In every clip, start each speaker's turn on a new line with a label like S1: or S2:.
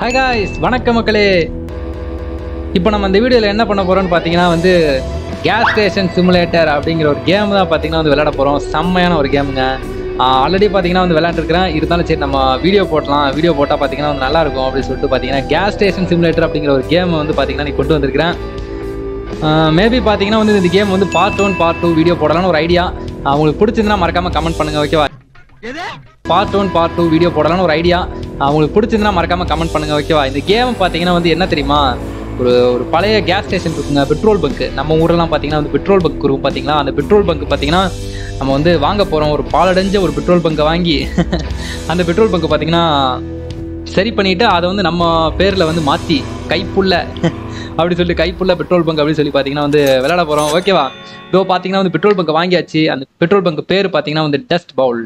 S1: hi guys வணக்கம் மக்களே இப்போ நம்ம இந்த வீடியோவில் என்ன பண்ண போகிறோம்னு பார்த்தீங்கன்னா வந்து கேஸ் ஸ்டேஷன் சிமுலேட்டர் அப்படிங்கிற ஒரு கேம் தான் பார்த்தீங்கன்னா வந்து விளையாட போகிறோம் செம்மையான ஒரு கேமுங்க ஆல்ரெடி பார்த்தீங்கன்னா வந்து விளையாண்டுருக்கிறேன் இருந்தாலும் சரி நம்ம வீடியோ போடலாம் வீடியோ போட்டால் பார்த்தீங்கன்னா வந்து நல்லா இருக்கும் அப்படின்னு சொல்லிட்டு பார்த்தீங்கன்னா கேஸ் ஸ்டேஷன் சிமுலேட்டர் அப்படிங்கிற ஒரு கேம் வந்து பார்த்தீங்கன்னா நீ கொண்டு வந்திருக்கிறேன் மேபி பார்த்தீங்கன்னா வந்து இந்த கேம் வந்து part one part two video போடலாம்னு ஒரு ஐடியா உங்களுக்கு பிடிச்சிருந்தா மறக்காமல் கமெண்ட் பண்ணுங்கள் ஓகேவா part one part two video போடலாம்னு ஒரு ஐடியா உங்களுக்கு பிடிச்சிருந்தா மறக்காம கமெண்ட் பண்ணுங்க ஓகேவா இந்த கேம் பார்த்தீங்கன்னா வந்து என்ன தெரியுமா ஒரு ஒரு பழைய கேஸ் ஸ்டேஷன் இருக்குங்க பெட்ரோல் பங்க் நம்ம ஊரெல்லாம் பார்த்தீங்கன்னா வந்து பெட்ரோல் பங்க் இருக்கும் பார்த்தீங்களா அந்த பெட்ரோல் பங்க் பார்த்தீங்கன்னா நம்ம வந்து வாங்க போகிறோம் ஒரு பாலடைஞ்ச ஒரு பெட்ரோல் பங்கை வாங்கி அந்த பெட்ரோல் பங்க் பார்த்தீங்கன்னா சரி பண்ணிட்டு அதை வந்து நம்ம பேரில் வந்து மாற்றி கைப்புள்ள அப்படி சொல்லி கைப்புள்ள பெட்ரோல் பங்க் அப்படின்னு சொல்லி பார்த்தீங்கன்னா வந்து விளையாட போகிறோம் ஓகேவா இதோ பார்த்தீங்கன்னா வந்து பெட்ரோல் பங்க் வாங்கியாச்சு அந்த பெட்ரோல் பங்க் பேர் பார்த்தீங்கன்னா வந்து டஸ்ட் பவுல்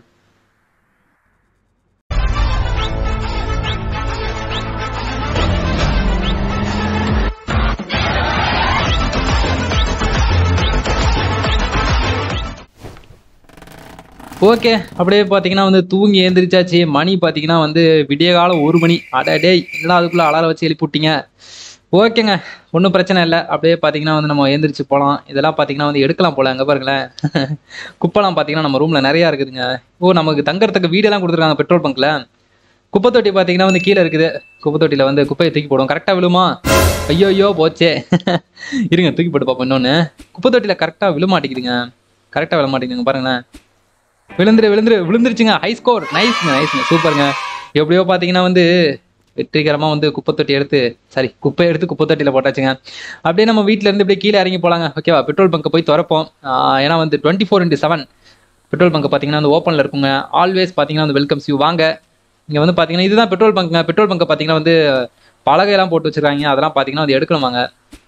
S1: ஓகே அப்படியே பார்த்தீங்கன்னா வந்து தூங்கி எழுந்திரிச்சாச்சு மணி பார்த்தீங்கன்னா வந்து விடிய காலம் ஒரு மணி அட டேய் என்னடா அதுக்குள்ளே அலாரம் வச்சு எழுப்பி விட்டீங்க ஓகேங்க ஒன்றும் பிரச்சனை இல்லை அப்படியே பார்த்தீங்கன்னா வந்து நம்ம எழுந்திரிச்சு போகலாம் இதெல்லாம் பார்த்தீங்கன்னா வந்து எடுக்கலாம் போல அங்கே பாருங்களேன் குப்பைலாம் பார்த்தீங்கன்னா நம்ம ரூமில் நிறையா இருக்குதுங்க ஓ நமக்கு தங்கறதுக்கு வீடெல்லாம் கொடுத்துருக்காங்க பெட்ரோல் பங்க்கில் குப்பை தொட்டி பார்த்தீங்கன்னா வந்து கீழே இருக்குது குப்பை தொட்டியில் வந்து குப்பையை தூக்கி போடும் கரெக்டாக விழுமா ஐயோ ஐயோ போச்சே இருங்க தூக்கி போட்டு பார்ப்போம் இன்னொன்று குப்பை தொட்டியில் கரெக்டாக விழ மாட்டேங்குதுங்க கரெக்டாக விழ மாட்டேங்குதுங்க பாருங்களேன் விழுந்துரு விழுந்துரு விழுந்துருச்சுங்க ஹை ஸ்கோர் நைஸ்ங்க நைஸ்ங்க சூப்பருங்க எப்படியோ பார்த்தீங்கன்னா வந்து வெற்றிகரமாக வந்து குப்பை தொட்டி எடுத்து சாரி குப்பை எடுத்து குப்பை தொட்டியில் போட்டாச்சுங்க அப்படியே நம்ம வீட்டில் இருந்து இப்படியே கீழே இறங்கி போகலாங்க ஓகேவா பெட்ரோல் பங்கை போய் திறப்போம் ஆஹ் ஏன்னா வந்து twenty four into seven petrol bunk பார்த்தீங்கன்னா வந்து ஓப்பனில் இருக்குங்க ஆல்வேஸ் பார்த்தீங்கன்னா வந்து வெல்கம்ஸ் யூ வாங்க இங்கே வந்து பார்த்தீங்கன்னா இதுதான் பெட்ரோல் பங்க்குங்க பெட்ரோல் பங்கை பார்த்தீங்கன்னா வந்து பலகையெல்லாம் போட்டு வச்சிருக்காங்க அதெல்லாம் பார்த்தீங்கன்னா வந்து எடுக்கணுமாங்க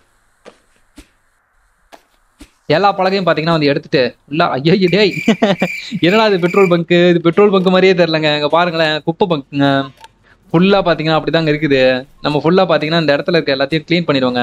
S1: எல்லா பலகையும் பார்த்தீங்கன்னா வந்து எடுத்துட்டு உள்ள ஐயோ டேய் என்னடா இது பெட்ரோல் பங்க்கு இது பெட்ரோல் பங்க் மாதிரியே தெரிலங்க இங்கே பாருங்களேன் குப்பை பங்க்குங்க ஃபுல்லாக பார்த்தீங்கன்னா அப்படி தாங்க இருக்குது நம்ம ஃபுல்லாக பார்த்தீங்கன்னா இந்த இடத்துல இருக்க எல்லாத்தையும் க்ளீன் பண்ணிடுவோங்க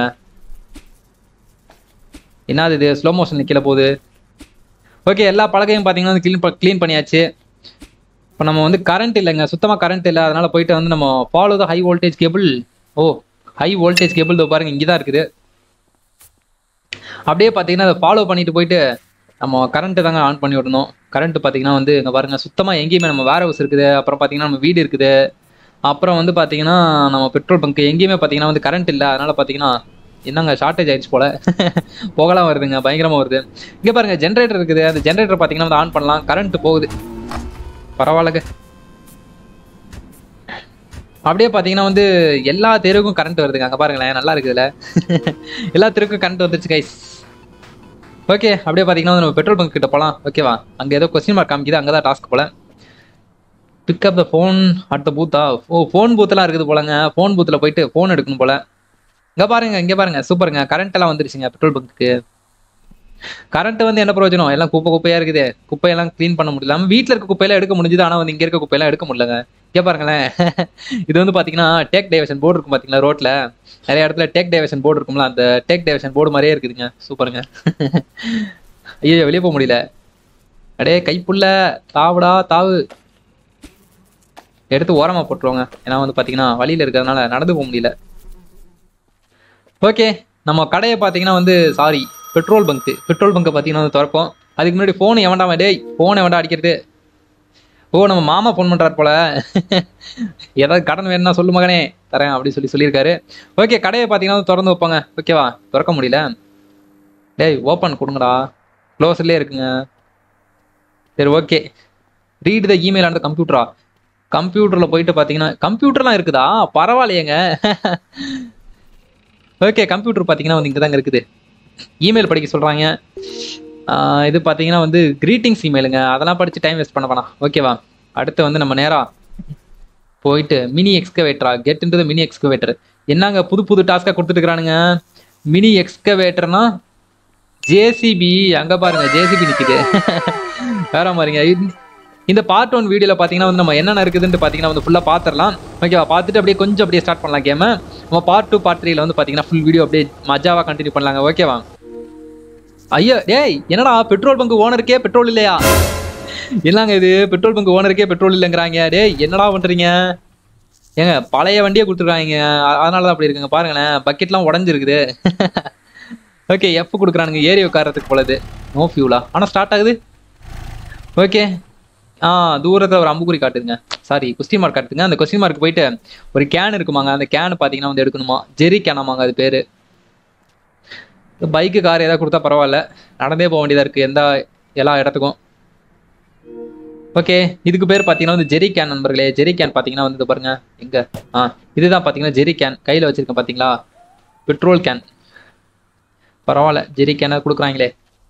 S1: என்னது இது ஸ்லோ மோஷன் கீழே போகுது ஓகே எல்லா பலகையும் பார்த்தீங்கன்னா வந்து க்ளீன் க்ளீன் பண்ணியாச்சு இப்போ நம்ம வந்து கரண்ட் இல்லைங்க சுத்தமாக கரண்ட் இல்லை அதனால போயிட்டு வந்து நம்ம follow the high voltage cable oh high voltage cable இதோ பாருங்க இங்கே தான் இருக்குது அப்படியே பார்த்தீங்கன்னா அதை ஃபாலோ பண்ணிட்டு போயிட்டு நம்ம கரண்ட்டு தாங்க ஆன் பண்ணி விடணும் கரண்ட் பார்த்தீங்கன்னா வந்து இங்கே பாருங்க சுத்தமாக எங்கேயுமே நம்ம வேர் ஹவுஸ் இருக்குது அப்புறம் பார்த்தீங்கன்னா நம்ம வீடு இருக்குது அப்புறம் வந்து பார்த்தீங்கன்னா நம்ம பெட்ரோல் பங்க் எங்கேயுமே பார்த்தீங்கன்னா வந்து கரண்ட் இல்லை அதனால பார்த்தீங்கன்னா என்னங்க ஷார்ட்டேஜ் ஆயிடுச்சு போல புகலாம் வருதுங்க பயங்கரமாக வருது இங்கே பாருங்க ஜென்ரேட்டர் இருக்குது அந்த ஜென்ரேட்டர் பார்த்தீங்கன்னா வந்து ஆன் பண்ணலாம் கரண்ட் போகுது பரவாயில்லங்க அப்படியே பார்த்தீங்கன்னா வந்து எல்லா தெருவுக்கும் கரண்ட் வருதுங்க அங்கே பாருங்களேன் நல்லா இருக்குதுல்ல எல்லா தெருவுக்கும் கரண்ட் வந்துருச்சு கைஸ் ஓகே அப்படியே பார்த்தீங்கன்னா வந்து நம்ம பெட்ரோல் பங்க் கிட்ட போகலாம் ஓகேவா அங்கே ஏதோ கொஸ்டின் மார்க் காமிக்குது அங்கே தான் டாஸ்க் போல pick up the phone at the பூத்தா ஓ ஃபோன் பூத்தெல்லாம் இருக்குது போலங்க ஃபோன் பூத்தில் போயிட்டு ஃபோன் எடுக்கணும் போல இங்கே பாருங்க இங்கே பாருங்க சூப்பருங்க கரண்ட் எல்லாம் வந்துருச்சுங்க பெட்ரோல் பங்க்குக்கு கரண்ட் வந்து என்ன பிரயோஜனம் எல்லாம் குப்பை குப்பையா இருக்குது குப்பையெல்லாம் க்ளீன் பண்ண முடியல நம்ம வீட்டில் இருக்க குப்பையெல்லாம் எடுக்க முடிஞ்சுது ஆனால் வந்து இங்கே இருக்க குப்பையெல்லாம் எடுக்க முடியலங்க இங்கே பாருங்களேன் இது வந்து பார்த்தீங்கன்னா டேக் டைவர்ஷன் போர்டு இருக்கும் பார்த்தீங்களா ரோட்டில் நிறைய இடத்துல டேக் டைவர்ஷன் போர்டு இருக்கும்ல அந்த டேக் டைவர்ஷன் போர்டு மாதிரியே இருக்குதுங்க சூப்பருங்க ஐயோ வெளியே போக முடியல அடே கைப்புள்ள தாவுடா தாவு எடுத்து ஓரமாக போட்டுருவாங்க ஏன்னா வந்து பார்த்தீங்கன்னா வழியில் இருக்கிறதுனால நடந்து போக முடியல ஓகே நம்ம கடையை பார்த்தீங்கன்னா வந்து சாரி பெட்ரோல் பங்க்கு பெட்ரோல் பங்கை பார்த்தீங்கன்னா வந்து திறப்போம் அதுக்கு முன்னாடி ஃபோன் எவன்டா டேய் ஃபோன் எவன்டா அடிக்கிறது ஓ நம்ம மாமா ஃபோன் பண்ணுறாரு போல ஏதாவது கடன் வேணும்னா சொல்லு மகனே தரேன் அப்படி சொல்லி சொல்லியிருக்காரு ஓகே கடையை பார்த்தீங்கன்னா வந்து திறந்து வைப்பாங்க ஓகேவா திறக்க முடியல டேய் ஓப்பன் கொடுங்கடா க்ளோஸ்லேயே இருக்குங்க சரி ஓகே ரீட் த இமெயில் அந்த கம்ப்யூட்டரா கம்ப்யூட்டரில் போயிட்டு பார்த்தீங்கன்னா கம்ப்யூட்டர்லாம் இருக்குதா பரவாயில்லையேங்க ஓகே கம்ப்யூட்டர் பார்த்தீங்கன்னா வந்து இங்கே தாங்க இருக்குது இமெயில் படிக்க சொல்கிறாங்க இது பார்த்தீங்கன்னா வந்து க்ரீட்டிங்ஸ் இமெயிலுங்க அதெல்லாம் படித்து டைம் வேஸ்ட் பண்ண வேணாம் ஓகேவா அடுத்து வந்து நம்ம நேராக போயிட்டு மினி எக்ஸ்கவேட்டரா கெட் இன்டு மினி எக்ஸ்கவேட்டர் என்னங்க புது புது டாஸ்க்காக கொடுத்துட்டுருக்கானுங்க மினி எக்ஸ்கவேட்டர்னா ஜேசிபி அங்கே பாருங்க ஜேசிபி நிற்குது வேற மாதிரிங்க இந்த- இந்த பார்ட் ஒன் வீடியோவில் பார்த்தீங்கன்னா வந்து நம்ம என்னென்ன இருக்குதுன்னு பார்த்தீங்கன்னா வந்து ஃபுல்லாக பார்த்துடலாம் ஓகேவா பார்த்துட்டு அப்படியே கொஞ்சம் அப்படியே ஸ்டார்ட் பண்ணலாம் கேமை நம்ம பார்ட் டூ பார்ட் த்ரீல வந்து பார்த்தீங்கன்னா ஃபுல் வீடியோ அப்படியே மஜாவாக கண்டினியூ பண்ணலாங்க ஓகேவா ஐயோ டேய் என்னடா பெட்ரோல் பங்க் ஓனருக்கே பெட்ரோல் இல்லையா என்னங்க இது பெட்ரோல் பங்க் ஓனருக்கே பெட்ரோல் இல்லைங்கிறாங்க டேய் என்னடா பண்றீங்க ஏங்க பழைய வண்டியை கொடுத்துருக்காங்க அதனால தான் அப்படி இருக்குங்க பாருங்களேன் பக்கெட்லாம் உடஞ்சிருக்குது ஓகே எஃப் கொடுக்குறானுங்க ஏறி உட்காரத்துக்கு போலது நோ ஃபியூலா ஆனால் ஸ்டார்ட் ஆகுது ஓகே ஆ தூரத்தில் ஒரு அம்புக்குறி காட்டுதுங்க சாரி கொஸ்டின் மார்க் காட்டுதுங்க அந்த கொஸ்டின் மார்க் போயிட்டு ஒரு கேன் இருக்குமாங்க அந்த கேன் பார்த்தீங்கன்னா வந்து எடுக்கணுமா ஜெரி கேனாமாங்க அது பேர் பைக்கு கார் ஏதாவது கொடுத்தா பரவாயில்ல நடந்தே போக வேண்டியதாக இருக்குது எந்த எல்லா இடத்துக்கும் ஓகே இதுக்கு பேர் பார்த்தீங்கன்னா வந்து ஜெரி கேன் நண்பர்களே ஜெரி கேன் பார்த்தீங்கன்னா வந்து இது பாருங்க எங்க ஆ இதுதான் பார்த்தீங்கன்னா ஜெரி கேன் கையில் வச்சிருக்கேன் பார்த்தீங்களா பெட்ரோல் கேன் பரவாயில்ல ஜெரி கேனை கொடுக்குறாங்களே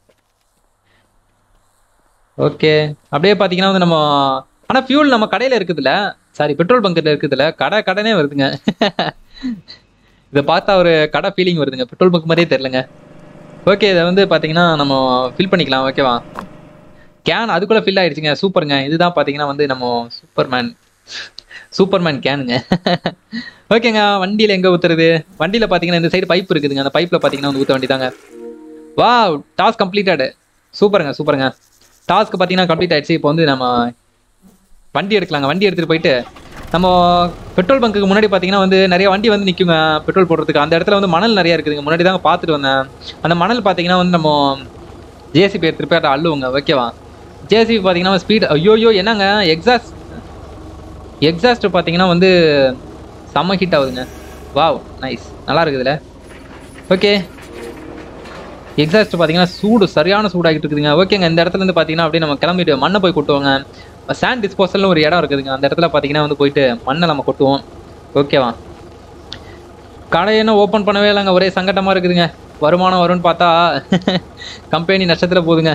S1: ஓகே அப்படியே பார்த்தீங்கன்னா வந்து நம்ம ஆனால் ஃபியூல் நம்ம கடையில் இருக்குதுல்ல சாரி பெட்ரோல் பங்க்கில் இருக்குதுல்ல கடை கடனே வருதுங்க இதை பார்த்தா ஒரு கடை ஃபீலிங் வருதுங்க பெட்ரோல் பங்க் மாதிரியே தெரிலங்க ஓகே இதை வந்து பார்த்தீங்கன்னா நம்ம ஃபில் பண்ணிக்கலாம் ஓகேவா கேன் அதுக்குள்ளே ஃபில் ஆயிடுச்சுங்க சூப்பருங்க இதுதான் பார்த்தீங்கன்னா வந்து நம்ம சூப்பர்மேன் சூப்பர்மேன் கேனுங்க ஓகேங்க வண்டியில் எங்கே ஊற்றுறது வண்டியில் பார்த்தீங்கன்னா இந்த சைடு பைப் இருக்குதுங்க அந்த பைப்பில் பார்த்தீங்கன்னா வந்து ஊற்ற வேண்டியதாங்க வா டாஸ்க் கம்ப்ளீட்டடு சூப்பருங்க சூப்பருங்க டாஸ்க் பார்த்தீங்கன்னா கம்ப்ளீட் ஆயிடுச்சு இப்போ வந்து நம்ம வண்டி எடுக்கலாங்க வண்டி எடுத்துகிட்டு போயிட்டு நம்ம பெட்ரோல் பங்க்குக்கு முன்னாடி பார்த்தீங்கன்னா வந்து நிறைய வண்டி வந்து நிற்குங்க பெட்ரோல் போடுறதுக்கு அந்த இடத்துல வந்து மணல் நிறைய இருக்குதுங்க முன்னாடி தாங்க பார்த்துட்டு வந்தேன் அந்த மணல் பார்த்தீங்கன்னா வந்து நம்ம ஜேசிபி எடுத்துகிட்டு போய் அதை அள்ளுவோங்க ஓகேவா ஜேசிபி பார்த்தீங்கன்னா ஸ்பீட் ஐயோயோ என்னங்க எக்ஸாஸ்ட் எக்ஸாஸ்ட் பார்த்தீங்கன்னா வந்து செம்ம ஹிட் ஆகுதுங்க வாவ் நைஸ் நல்லா இருக்குதுல ஓகே எக்ஸாஸ்ட் பார்த்தீங்கன்னா சூடு சரியான சூடாகிட்டு இருக்குதுங்க ஓகேங்க இந்த இடத்துல இருந்து பார்த்தீங்கன்னா அப்படியே நம்ம கிளம்பிட்டு மண்ணை போய் கொட்டுவோங்க சாண்ட் டிஸ்போசல்னு ஒரு இடம் இருக்குதுங்க அந்த இடத்துல பார்த்தீங்கன்னா வந்து போயிட்டு மண்ணை நம்ம கொட்டுவோம் ஓகேவா கடை என்ன ஓப்பன் பண்ணவே இல்லைங்க ஒரே சங்கட்டமாக இருக்குதுங்க வருமானம் வரும்னு பார்த்தா கம்பெனி நஷ்டத்தில் போகுதுங்க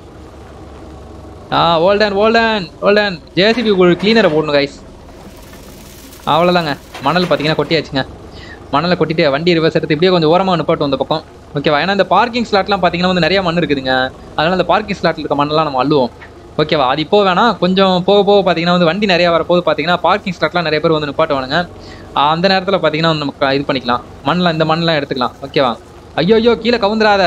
S1: ஆ ஓல்டன் ஓல்டன் ஓல்டன் ஜேசிபி ஒரு கிளீனரை போடணும் கைஸ் அவ்வளோதாங்க மணல் பார்த்தீங்கன்னா கொட்டியாச்சுங்க மணலை கொட்டிட்டு வண்டி ரிவர்ஸ் எடுத்து இப்படியே கொஞ்சம் ஓரமாக நிப்பாட்டும் அந்த பக்கம் ஓகேவா ஏன்னா இந்த பார்க்கிங் ஸ்லாட்லாம் பார்த்தீங்கன்னா வந்து நிறைய மண் இருக்குதுங்க அதனால அந்த பார்க்கிங் ஸ்லாட்டில் இருக்க மண்ணெல்லாம் நம்ம அள்ளுவோம் ஓகேவா அது இப்போ வேணாம் கொஞ்சம் போக போக பார்த்தீங்கன்னா வந்து வண்டி நிறைய வரப்போது பார்த்தீங்கன்னா பார்க்கிங் ஸ்லாட்லாம் நிறைய பேர் வந்து நிப்பாட்டுவானுங்க அந்த நேரத்தில் பார்த்தீங்கன்னா வந்து நமக்கு இது பண்ணிக்கலாம் மண்ணில் இந்த மண்ணெலாம் எடுத்துக்கலாம் ஓகேவா ஐயோ ஐயோ கீழே கவுந்துராத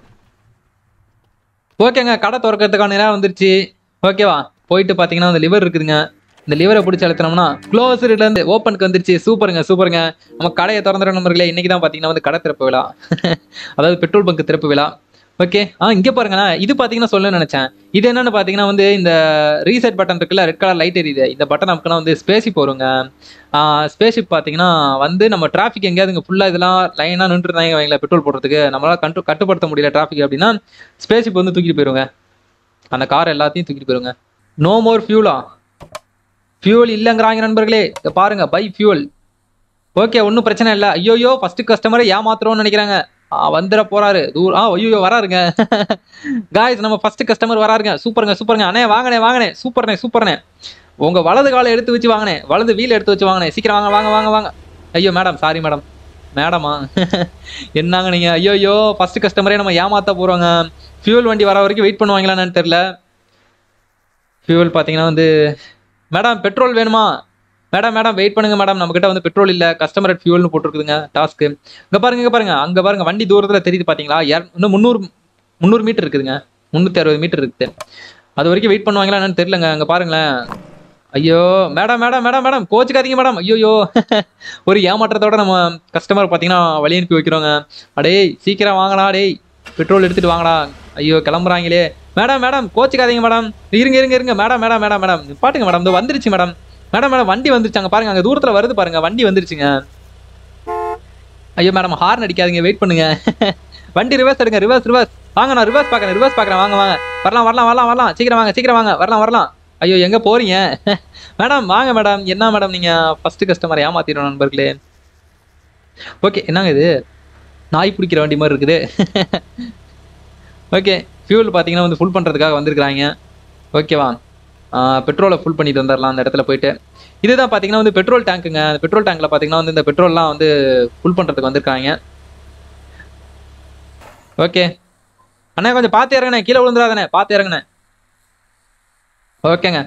S1: ஓகேங்க கடை திறக்கிறதுக்கான நேரம் வந்துருச்சு ஓகேவா போயிட்டு பார்த்தீங்கன்னா அந்த லிவர் இருக்குதுங்க இந்த லிவரை பிடிச்சி அழுத்தினோம்னா க்ளோஸ்ல இருந்து ஓப்பனுக்கு வந்துருச்சு சூப்பருங்க சூப்பருங்க நம்ம கடையை திறந்துற நம்பர்களே இன்னைக்கு தான் பார்த்தீங்கன்னா வந்து கடை திறப்பு விழா அதாவது பெட்ரோல் பங்க் திறப்பு விழா ஓகே ஆ இங்கே பாருங்களேன் இது பார்த்தீங்கன்னா சொல்ல நினைச்சேன் இது என்னன்னு பார்த்தீங்கன்னா வந்து இந்த ரீசெட் பட்டன் இருக்குல்ல ரெட் கலர் லைட் எரியுது இந்த பட்டன் நமக்குனா வந்து ஸ்பேசிப் வருங்க ஸ்பேசிப் பார்த்தீங்கன்னா வந்து நம்ம டிராஃபிக் எங்கேயாவது இங்கே ஃபுல்லாக இதெல்லாம் லைனாக நின்றுருந்தாங்க வைங்களேன் பெட்ரோல் போடுறதுக்கு நம்மளால கட்டு கட்டுப்படுத்த முடியல டிராஃபிக் அப்படின்னா ஸ்பேசிப் வந்து தூக்கிட்டு போயிருங்க அந்த கார் எல்லாத்தையும் தூக்கிட்டு போயிருங்க நோ மோர் ஃபியூலா ஃபியூல் இல்லைங்கிறாங்க நண்பர்களே இங்க பாருங்க பை ஃபியூல் ஓகே ஒன்றும் பிரச்சனை இல்லை ஐயோயோ ஃபர்ஸ்ட் கஸ்டமரை ஏமாத்துறோம்னு நினைக்கிறாங்க ஆ, வந்துட போறாரு தூர் ஆ ஐயோ வராருங்க காய்ஸ் நம்ம ஃபர்ஸ்ட் கஸ்டமர் வராருங்க சூப்பருங்க சூப்பருங்க அண்ணே வாங்கண்ணே வாங்கண்ணே சூப்பர்ண்ணே சூப்பர்ண்ணே உங்க வலது காலை எடுத்து வச்சு வாங்கண்ணே வலது வீல் எடுத்து வச்சு வாங்கண்ணே சீக்கிரம் வாங்க வாங்க வாங்க வாங்க ஐயோ மேடம் சாரி மேடம் மேடமா என்னங்க நீங்க ஐயோ ஐயோ ஃபர்ஸ்ட் கஸ்டமரே நம்ம ஏமாத்த போறோங்க ஃபியூல் வண்டி வர வரைக்கும் வெயிட் பண்ணுவாங்களான்னு தெரியல ஃபியூல் பார்த்தீங்கன்னா வந்து மேடம் பெட்ரோல் வேணுமா மேடம் மேடம் வெயிட் பண்ணுங்க மேடம் நம்மகிட்ட வந்து பெட்ரோல் இல்ல கஸ்டமர் அட் ஃபியூல்னு போட்டுருக்குதுங்க டாஸ்க்கு இங்க பாருங்க இங்க பாருங்க அங்க பாருங்க வண்டி தூரத்துல தெரியுது பாத்தீங்களா இர- இன்னும் முந்நூறு முந்நூறு மீட்டர் இருக்குதுங்க முந்நூற்றி அறுபது மீட்டர் இருக்குது அது வரைக்கும் வெயிட் பண்ணுவாங்களா என்னன்னு தெரியலங்க அங்க பாருங்களேன் ஐயோ மேடம் மேடம் மேடம் மேடம் கோச்சுக்காதீங்க மேடம் ஐயோ ஒரு ஏமாற்றத்தோட நம்ம கஸ்டமர் பார்த்தீங்கன்னா வழி அனுப்பி வைக்கிறோங்க அடே சீக்கிரம் வாங்கடா டேய் பெட்ரோல் எடுத்துட்டு வாங்கடா ஐயோ கிளம்புறாங்களே மேடம் மேடம் கோச்சுக்காதீங்க மேடம் இருங்க இருங்க இருங்க மேடம் மேடம் மேடம் மேடம் பாட்டுங்க மேடம் இந்த வந்துருச்சு மேடம் மேடம் மேடம் வண்டி வந்துருச்சு அங்க பாருங்க அங்க தூரத்துல வருது பாருங்க வண்டி வந்துருச்சுங்க ஐயோ மேடம் ஹார்ன் அடிக்காதீங்க வெயிட் பண்ணுங்க வண்டி ரிவர்ஸ் எடுங்க ரிவர்ஸ் ரிவர்ஸ் வாங்க நான் ரிவர்ஸ் பார்க்கறேன் ரிவர்ஸ் பார்க்கறேன் வாங்க வாங்க வரலாம் வரலாம் வரலாம் வரலாம் சீக்கிரம் வாங்க சீக்கிரம் வாங்க வரலாம் வரலாம் ஐயோ எங்க போறீங்க மேடம் வாங்க மேடம் என்ன மேடம் நீங்க ஃபர்ஸ்ட் கஸ்டமர் ஏமாத்திடும் நண்பர்களே ஓகே என்னங்க இது நாய் பிடிக்கிற வண்டி மாதிரி இருக்குது ஓகே ஃபியூல் பார்த்தீங்கன்னா வந்து ஃபுல் பண்ணுறதுக்காக வந்திருக்கிறாங்க ஓகேவா பெட்ரோலை ஃபுல் பண்ணிட்டு வந்துடலாம் அந்த இடத்துல போயிட்டு இதுதான் பார்த்தீங்கன்னா வந்து பெட்ரோல் டேங்க்குங்க அந்த பெட்ரோல் டேங்க்ல பார்த்தீங்கன்னா வந்து இந்த பெட்ரோல்லாம் வந்து ஃபுல் பண்ணுறதுக்கு வந்திருக்காங்க ஓகே அண்ணா கொஞ்சம் பார்த்து இறங்கண்ணே கீழே விழுந்துடாதண்ணே பார்த்து இறங்கண்ணே ஓகேங்க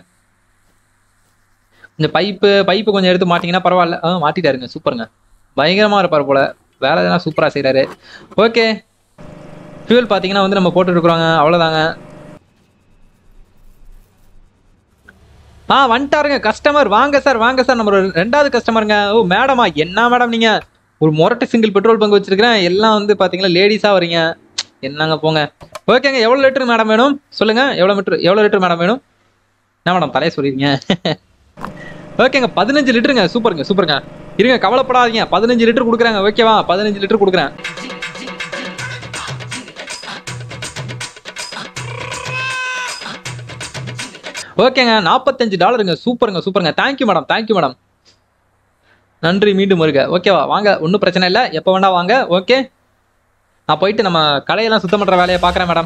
S1: இந்த பைப்பு பைப்பு கொஞ்சம் எடுத்து மாட்டிங்கன்னா பரவாயில்ல ஆ மாட்டிட்டாருங்க சூப்பருங்க பயங்கரமா இருப்பார் போல வேலை எதனா சூப்பரா செய்றாரு ஓகே ஃபியூல் பார்த்தீங்கன்னா வந்து நம்ம போட்டு இருக்கிறோங்க அவ்வளோதாங்க ஆ வந்துட்டாருங்க கஸ்டமர் வாங்க சார் வாங்க சார் நம்ம ஒரு ரெண்டாவது கஸ்டமருங்க ஓ மேடமா என்ன மேடம் நீங்க ஒரு முரட்டு சிங்கிள் பெட்ரோல் பங்க் வச்சிருக்கிறேன் எல்லாம் வந்து பாத்தீங்கன்னா லேடிஸா வரீங்க என்னங்க போங்க ஓகேங்க எவ்வளவு லிட்டர் மேடம் வேணும் சொல்லுங்க எவ்வளவு மீட்டர் எவ்வளவு லிட்டர் மேடம் வேணும் என்ன மேடம் தலைய சொல்லிருங்க ஓகேங்க பதினஞ்சு லிட்டருங்க சூப்பருங்க சூப்பருங்க இருங்க கவலைப்படாதீங்க பதினஞ்சு லிட்டர் கொடுக்குறாங்க ஓகேவா பதினஞ்சு லிட்டர் கொடுக்குறேன் ஓகேங்க நாற்பத்தஞ்சு டாலருங்க சூப்பருங்க சூப்பருங்க தேங்க்யூ மேடம் தேங்க்யூ மேடம் நன்றி மீண்டும் வருக ஓகேவா வாங்க ஒன்றும் பிரச்சனை இல்லை எப்போ வேணா வாங்க ஓகே நான் போயிட்டு நம்ம கடையெல்லாம் சுத்தம் பண்ணுற வேலையை பார்க்குறேன் மேடம்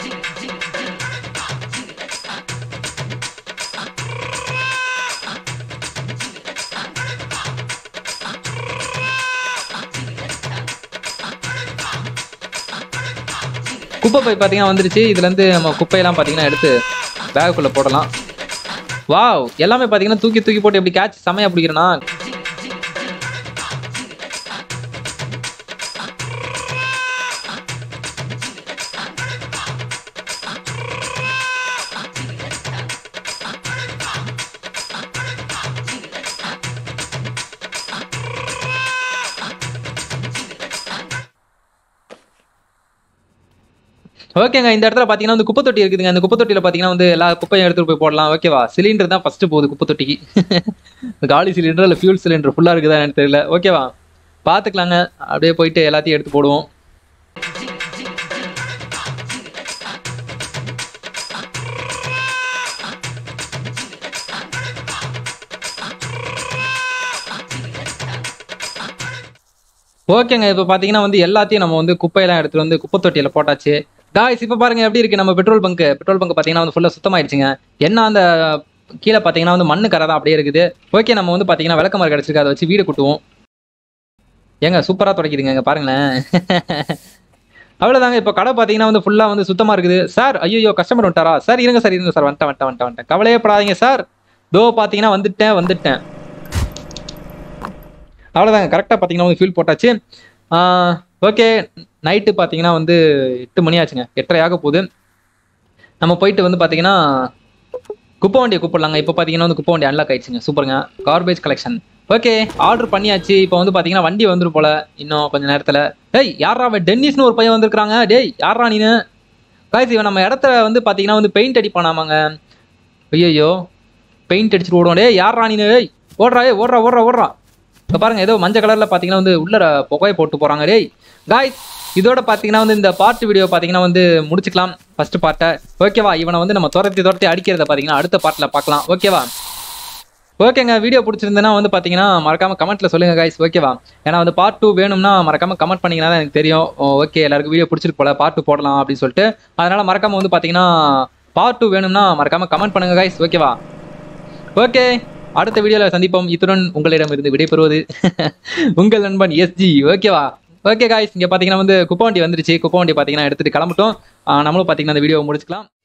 S1: குப்பை பை பார்த்தீங்கன்னா வந்துருச்சு இதுலேருந்து நம்ம குப்பையெல்லாம் பார்த்தீங்கன்னா எடுத்து பேக்குள்ளே போடலாம் வாவ் எல்லாமே பார்த்தீங்கன்னா தூக்கி தூக்கி போட்டு எப்படி கேட்ச் செமையா பிடிக்கிறேன்னா ஓகேங்க இந்த இடத்துல பார்த்தீங்கன்னா வந்து குப்பை தொட்டி இருக்குதுங்க அந்த குப்பை தொட்டியில் பார்த்தீங்கன்னா வந்து எல்லா குப்பையும் எடுத்துட்டு போய் போடலாம் ஓகேவா சிலிண்டர் தான் ஃபர்ஸ்ட் போகுது குப்பை தொட்டிக்கு காலி சிலிண்டர் இல்லை ஃபியூல் சிலிண்டர் ஃபுல்லாக இருக்குதா எனக்கு தெரியல ஓகேவா பார்த்துக்கலாங்க அப்படியே போயிட்டு எல்லாத்தையும் எடுத்து போடுவோம் ஓகேங்க இப்போ பார்த்தீங்கன்னா வந்து எல்லாத்தையும் நம்ம வந்து குப்பையெல்லாம் எடுத்துட்டு வந்து குப்பை தொட்டியில் போட்டாச்சு காய்ஸ் இப்போ பாருங்க எப்படி இருக்கு நம்ம பெட்ரோல் பங்க் பெட்ரோல் பங்க் பார்த்தீங்கன்னா வந்து ஃபுல்லாக சுத்தமாயிடுச்சுங்க என்ன அந்த கீழே பார்த்தீங்கன்னா வந்து மண்ணு கரை தான் அப்படியே இருக்குது ஓகே நம்ம வந்து பார்த்தீங்கன்னா விளக்கமாறு கிடச்சிருக்கு அதை வச்சு வீடு கூட்டுவோம் ஏங்க சூப்பராக துடைக்குதுங்க இங்க பாருங்களேன் அவ்வளோதாங்க இப்போ கடை பார்த்தீங்கன்னா வந்து ஃபுல்லாக வந்து சுத்தமாக இருக்குது சார் ஐயோ கஸ்டமர் வந்துட்டாரா சார் இருங்க சார் இருங்க சார் வந்துட்டேன் வந்துட்டேன் வந்துட்டேன் வந்துட்டேன் கவலையே படாதீங்க சார் தோ பார்த்தீங்கன்னா வந்துட்டேன் வந்துட்டேன் அவ்வளோதாங்க கரெக்டாக பார்த்தீங்கன்னா வந்து ஃபியூல் போட்டாச்சு ஓகே நைட்டு பார்த்தீங்கன்னா வந்து எட்டு மணி ஆச்சுங்க எட்டரை ஆக போகுது நம்ம போயிட்டு வந்து பார்த்தீங்கன்னா குப்பை வண்டியை கூப்பிடலாங்க இப்போ பார்த்தீங்கன்னா வந்து குப்பை வண்டி அன்லாக் ஆயிடுச்சுங்க சூப்பருங்க கார்பேஜ் கலெக்ஷன் ஓகே ஆர்டர் பண்ணியாச்சு இப்போ வந்து பார்த்தீங்கன்னா வண்டி வந்துரும் போல இன்னும் கொஞ்ச நேரத்தில் டேய் யாரா அவன் டென்னிஸ்னு ஒரு பையன் வந்திருக்காங்க டேய் யாரா நீனு காய்ச்சி இவன் நம்ம இடத்துல வந்து பார்த்தீங்கன்னா வந்து பெயிண்ட் அடிப்பானாமாங்க ஐயோ பெயிண்ட் அடிச்சுட்டு ஓடுவோம் டேய் யாரா நீனு ஏய் ஓடுறா ஏய் ஓடுறா ஓடுறா ஓடுறா இப்போ பாருங்க ஏதோ மஞ்சள் கலர்ல பாத்தீங்கன்னா வந்து உள்ள புகையை போட்டு போறாங்க டேய் காய்ஸ் இதோட பாத்தீங்கன்னா வந்து இந்த பார்ட் வீடியோ பாத்தீங்கன்னா வந்து முடிச்சுக்கலாம் ஃபர்ஸ்ட் பார்ட்டை ஓகேவா இவனை வந்து நம்ம துரத்தி துரத்தி அடிக்கிறத பாத்தீங்கன்னா அடுத்த பார்ட்ல பார்க்கலாம் ஓகேவா ஓகேங்க வீடியோ பிடிச்சிருந்தேன்னா வந்து பாத்தீங்கன்னா மறக்காம கமெண்ட்ல சொல்லுங்க காய்ஸ் ஓகேவா ஏன்னா வந்து பார்ட் டூ வேணும்னா மறக்காம கமெண்ட் பண்ணீங்கன்னா தான் எனக்கு தெரியும் ஓகே எல்லாருக்கும் வீடியோ பிடிச்சிருக்கு போல பார்ட் டூ போடலாம் அப்படின்னு சொல்லிட்டு அதனால மறக்காம வந்து பாத்தீங்கன்னா பார்ட் டூ வேணும்னா மறக்காம கமெண்ட் பண்ணுங்க காய்ஸ் ஓகேவா ஓகே அடுத்த வீடியோவில் சந்திப்போம் இத்துடன் உங்களிடமிருந்து விடைபெறுவது உங்கள் நண்பன் எஸ்ஜி ஓகேவா ஓகே காய்ஸ் இங்கே பார்த்தீங்கன்னா வந்து குப்பை வண்டி வந்துருச்சு குப்பை வண்டி பார்த்தீங்கன்னா எடுத்துகிட்டு கிளம்பிட்டோம் ஆஹ் நம்மளும் பார்த்தீங்கன்னா அந்த வீடியோ முடிச்சுக்கலாம்